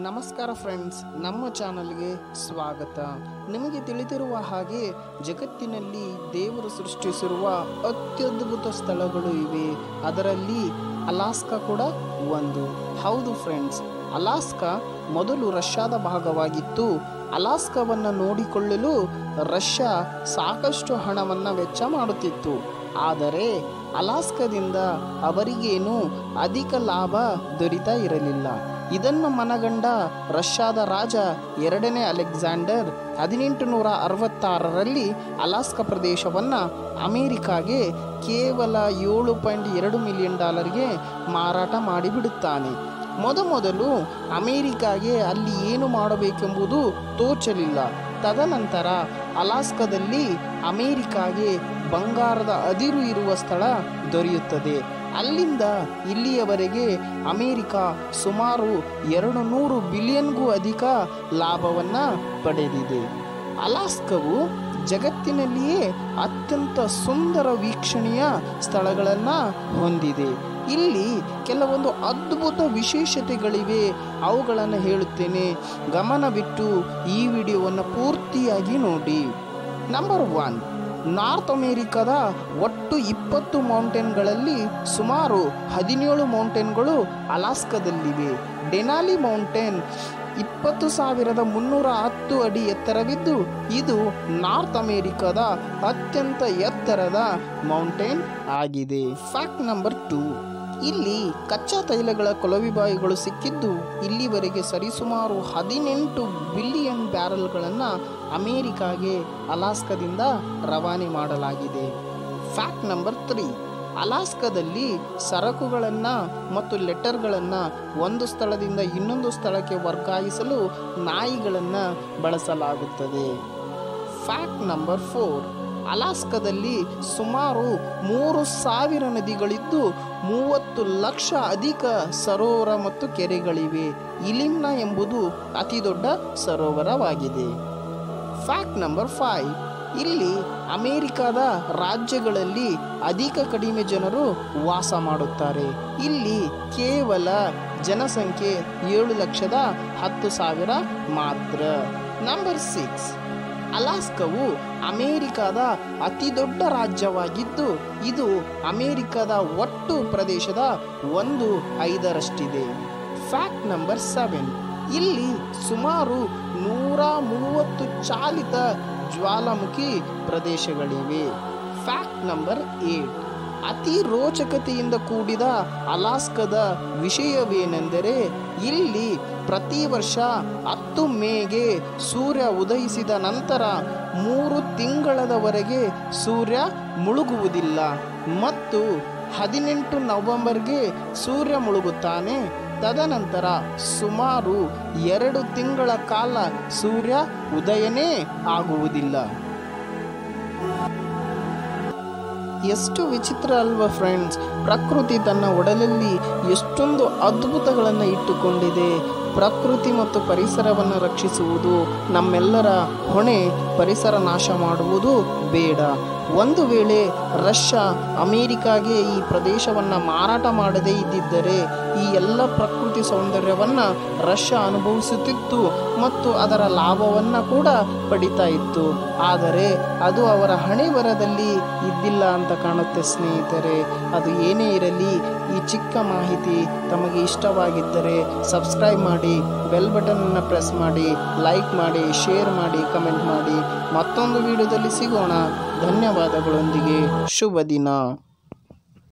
ನಮಸ್ಕಾರ ಫ್ರೆಂಡ್ಸ್ ನಮ್ಮ ಚಾನಲ್ಗೆ ಸ್ವಾಗತ ನಿಮಗೆ ತಿಳಿದಿರುವ ಹಾಗೆ ಜಗತ್ತಿನಲ್ಲಿ ದೇವರು ಸೃಷ್ಟಿಸಿರುವ ಅತ್ಯದ್ಭುತ ಸ್ಥಳಗಳು ಇವೆ ಅದರಲ್ಲಿ ಅಲಾಸ್ಕಾ ಕೂಡ ಒಂದು ಹೌದು ಫ್ರೆಂಡ್ಸ್ ಅಲಾಸ್ಕಾ ಮೊದಲು ರಷ್ಯಾದ ಭಾಗವಾಗಿತ್ತು ಅಲಾಸ್ಕಾವನ್ನು ನೋಡಿಕೊಳ್ಳಲು ರಷ್ಯಾ ಸಾಕಷ್ಟು ಹಣವನ್ನು ವೆಚ್ಚ ಮಾಡುತ್ತಿತ್ತು ಆದರೆ ಅಲಾಸ್ಕದಿಂದ ಅವರಿಗೇನು ಅಧಿಕ ಲಾಭ ದೊರೀತಾ ಇರಲಿಲ್ಲ ಇದನ್ನು ಮನಗಂಡ ರಷ್ಯಾದ ರಾಜ ಎರಡನೇ ಅಲೆಕ್ಸಾಂಡರ್ ಹದಿನೆಂಟು ನೂರ ಅರವತ್ತಾರರಲ್ಲಿ ಅಲಾಸ್ಕ ಪ್ರದೇಶವನ್ನು ಅಮೇರಿಕಾಗೆ ಕೇವಲ ಏಳು ಪಾಯಿಂಟ್ ಎರಡು ಮಿಲಿಯನ್ ಡಾಲರ್ಗೆ ಮಾರಾಟ ಮಾಡಿಬಿಡುತ್ತಾನೆ ಮೊದಮೊದಲು ಅಮೇರಿಕಾಗೆ ಅಲ್ಲಿ ಏನು ಮಾಡಬೇಕೆಂಬುದು ತೋಚಲಿಲ್ಲ ತದನಂತರ ಅಲಾಸ್ಕದಲ್ಲಿ ಅಮೇರಿಕಾಗೆ ಬಂಗಾರದ ಅದಿರು ಇರುವ ಸ್ಥಳ ದೊರೆಯುತ್ತದೆ ಅಲ್ಲಿಂದ ಇಲ್ಲಿಯವರೆಗೆ ಅಮೇರಿಕ ಸುಮಾರು ಎರಡು ನೂರು ಬಿಲಿಯನ್ಗೂ ಅಧಿಕ ಲಾಭವನ್ನು ಪಡೆದಿದೆ ಅಲಾಸ್ಕವು ಜಗತ್ತಿನಲ್ಲಿಯೇ ಅತ್ಯಂತ ಸುಂದರ ವೀಕ್ಷಣೀಯ ಸ್ಥಳಗಳನ್ನು ಹೊಂದಿದೆ ಇಲ್ಲಿ ಕೆಲವೊಂದು ಅದ್ಭುತ ವಿಶೇಷತೆಗಳಿವೆ ಅವುಗಳನ್ನು ಹೇಳುತ್ತೇನೆ ಗಮನವಿಟ್ಟು ಈ ವಿಡಿಯೋವನ್ನು ಪೂರ್ತಿಯಾಗಿ ನೋಡಿ ನಂಬರ್ ಒನ್ ನಾರ್ತ್ ಅಮೇರಿಕಾದ ಒಟ್ಟು ಇಪ್ಪತ್ತು ಮೌಂಟೇನ್ಗಳಲ್ಲಿ ಸುಮಾರು ಹದಿನೇಳು ಮೌಂಟೇನ್ಗಳು ಅಲಾಸ್ಕದಲ್ಲಿವೆ ಡೆನಾಲಿ ಮೌಂಟೇನ್ ಇಪ್ಪತ್ತು ಸಾವಿರದ ಮುನ್ನೂರ ಹತ್ತು ಅಡಿ ಎತ್ತರವಿದ್ದು ಇದು ನಾರ್ತ್ ಅಮೇರಿಕಾದ ಅತ್ಯಂತ ಎತ್ತರದ ಮೌಂಟೇನ್ ಆಗಿದೆ ಫ್ಯಾಕ್ಟ್ ನಂಬರ್ ಟೂ ಇಲ್ಲಿ ಕಚ್ಚಾ ತೈಲಗಳ ಕೊಳವಿಬಾಯಿಗಳು ಸಿಕ್ಕಿದ್ದು ಇಲ್ಲಿವರೆಗೆ ಸರಿಸುಮಾರು ಹದಿನೆಂಟು ಬಿಲಿಯನ್ ಬ್ಯಾರಲ್ಗಳನ್ನು ಅಮೇರಿಕಾಗೆ ಅಲಾಸ್ಕದಿಂದ ರವಾನೆ ಮಾಡಲಾಗಿದೆ ಫ್ಯಾಕ್ಟ್ ನಂಬರ್ ತ್ರೀ ಅಲಾಸ್ಕದಲ್ಲಿ ಸರಕುಗಳನ್ನು ಮತ್ತು ಲೆಟರ್ಗಳನ್ನು ಒಂದು ಸ್ಥಳದಿಂದ ಇನ್ನೊಂದು ಸ್ಥಳಕ್ಕೆ ವರ್ಗಾಯಿಸಲು ನಾಯಿಗಳನ್ನು ಬಳಸಲಾಗುತ್ತದೆ ಫ್ಯಾಕ್ಟ್ ನಂಬರ್ ಫೋರ್ ಅಲಾಸ್ಕದಲ್ಲಿ ಸುಮಾರು ಮೂರು ಸಾವಿರ ನದಿಗಳಿದ್ದು ಮೂವತ್ತು ಲಕ್ಷ ಅಧಿಕ ಸರೋವರ ಮತ್ತು ಕೆರೆಗಳಿವೆ ಇಲಿಮ್ನ ಎಂಬುದು ಅತಿ ದೊಡ್ಡ ಸರೋವರವಾಗಿದೆ ಫ್ಯಾಕ್ಟ್ ನಂಬರ್ ಫೈವ್ ಇಲ್ಲಿ ಅಮೇರಿಕಾದ ರಾಜ್ಯಗಳಲ್ಲಿ ಅಧಿಕ ಕಡಿಮೆ ಜನರು ವಾಸ ಮಾಡುತ್ತಾರೆ ಇಲ್ಲಿ ಕೇವಲ ಜನಸಂಖ್ಯೆ ಏಳು ಲಕ್ಷದ ಹತ್ತು ಸಾವಿರ ಮಾತ್ರ ನಂಬರ್ ಸಿಕ್ಸ್ ಅಲಾಸ್ಕವು ಅಮೇರಿಕಾದ ಅತಿ ದೊಡ್ಡ ರಾಜ್ಯವಾಗಿದ್ದು ಇದು ಅಮೇರಿಕದ ಒಟ್ಟು ಪ್ರದೇಶದ ಒಂದು ಐದರಷ್ಟಿದೆ ಫ್ಯಾಕ್ಟ್ ನಂಬರ್ ಸೆವೆನ್ ಇಲ್ಲಿ ಸುಮಾರು ನೂರ ಮೂವತ್ತು ಚಾಲಿತ ಜ್ವಾಲಾಮುಖಿ ಪ್ರದೇಶಗಳಿವೆ ಫ್ಯಾಕ್ಟ್ ನಂಬರ್ ಏಟ್ ಅತಿ ರೋಚಕತೆಯಿಂದ ಕೂಡಿದ ಅಲಾಸ್ಕದ ವಿಷಯವೇನೆಂದರೆ ಇಲ್ಲಿ ಪ್ರತಿ ವರ್ಷ ಹತ್ತು ಮೇಗೆ ಸೂರ್ಯ ಉದಯಿಸಿದ ನಂತರ ಮೂರು ತಿಂಗಳದವರೆಗೆ ಸೂರ್ಯ ಮುಳುಗುವುದಿಲ್ಲ ಮತ್ತು ಹದಿನೆಂಟು ನವೆಂಬರ್ಗೆ ಸೂರ್ಯ ಮುಳುಗುತ್ತಾನೆ ತದನಂತರ ಸುಮಾರು ಎರಡು ತಿಂಗಳ ಕಾಲ ಸೂರ್ಯ ಉದಯನೇ ಆಗುವುದಿಲ್ಲ ಎಷ್ಟು ವಿಚಿತ್ರ ಅಲ್ವಾ ಫ್ರೆಂಡ್ಸ್ ಪ್ರಕೃತಿ ತನ್ನ ಒಡಲಲ್ಲಿ ಎಷ್ಟೊಂದು ಅದ್ಭುತಗಳನ್ನು ಇಟ್ಟುಕೊಂಡಿದೆ ಪ್ರಕೃತಿ ಮತ್ತು ಪರಿಸರವನ್ನು ರಕ್ಷಿಸುವುದು ನಮ್ಮೆಲ್ಲರ ಹೊಣೆ ಪರಿಸರ ನಾಶ ಮಾಡುವುದು ಬೇಡ ಒಂದು ವೇಳೆ ರಷ್ಯಾ ಅಮೇರಿಕಾಗೆ ಈ ಪ್ರದೇಶವನ್ನು ಮಾರಾಟ ಮಾಡದೇ ಇದ್ದಿದ್ದರೆ ಈ ಎಲ್ಲ ಪ್ರಕೃತಿ ಸೌಂದರ್ಯವನ್ನು ರಷ್ಯಾ ಅನುಭವಿಸುತ್ತಿತ್ತು ಮತ್ತು ಅದರ ಲಾಭವನ್ನು ಕೂಡ ಪಡಿತಾ ಇತ್ತು ಆದರೆ ಅದು ಅವರ ಹಣೆ ಬರದಲ್ಲಿ ಇದ್ದಿಲ್ಲ ಅಂತ ಕಾಣುತ್ತೆ ಸ್ನೇಹಿತರೆ ಅದು ಏನೇ ಇರಲಿ ಈ ಚಿಕ್ಕ ಮಾಹಿತಿ ತಮಗೆ ಇಷ್ಟವಾಗಿದ್ದರೆ ಸಬ್ಸ್ಕ್ರೈಬ್ ಮಾಡಿ ಬೆಲ್ ಬಟನನ್ನು ಪ್ರೆಸ್ ಮಾಡಿ ಲೈಕ್ ಮಾಡಿ ಶೇರ್ ಮಾಡಿ ಕಮೆಂಟ್ ಮಾಡಿ ಮತ್ತೊಂದು ವಿಡಿಯೋದಲ್ಲಿ ಸಿಗೋಣ ಧನ್ಯವಾದಗಳೊಂದಿಗೆ ಶುಭ ದಿನ